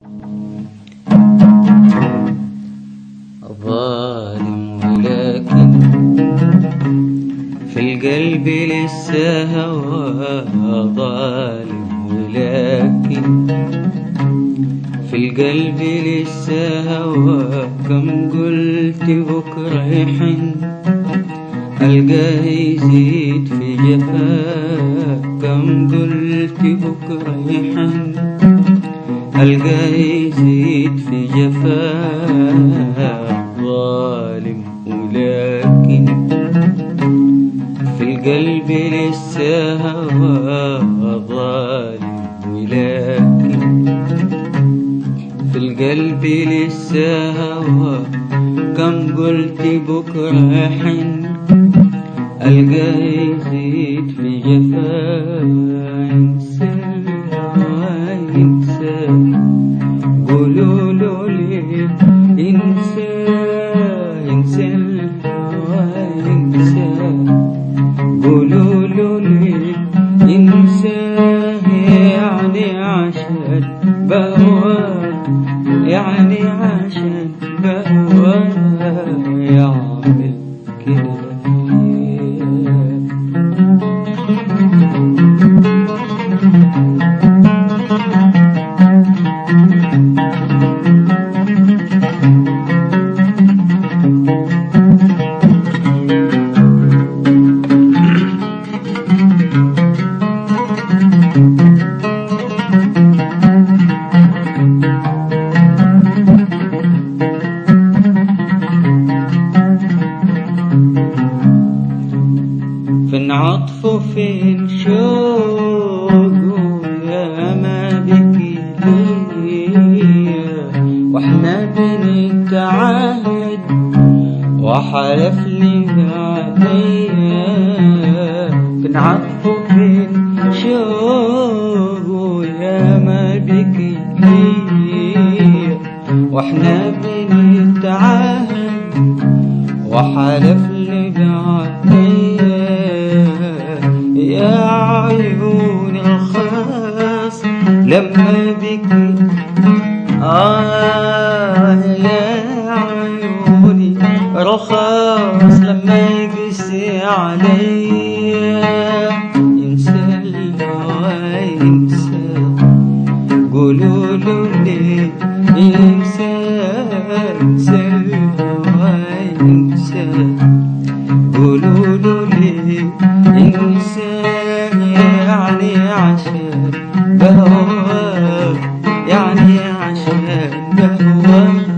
ظالم ولكن في القلب لسه هوى ظالم ولكن في القلب لسه هوى كم قلت بكرة يحن ألقاه يزيد في جفاك كم قلت بكرة يحن ألقاه يزيد في جفاك ظالم ولكن في القلب لسه هوى ظالم ولكن في القلب لسه هوى كم قلت بكرة حن ألقاه يزيد في جفاك انسى الهوى انسى قولوا له ليه انسى انسى الهوى انسى قولوا له ليه انساه يعني عشان بهواك يعني عشان بهواك يعمل كده فيك فين عطفه فين شوقه يا ما بكي ليا واحنا بنتعاهد وحلف لي عليا فين عطفه فين شوقه يا ما بكي ليا واحنا بنتعاهد وحلف لي بعديا يا عيون الخاص لما بكي آه يا عيوني رخاص لما يقسي عليا ينسى الهوى ينسى قولوا له ليه ينسى ينسى الهوى ينسى قولوا له ليه ينسى يعني عشان بهواك يعني عشان بهواك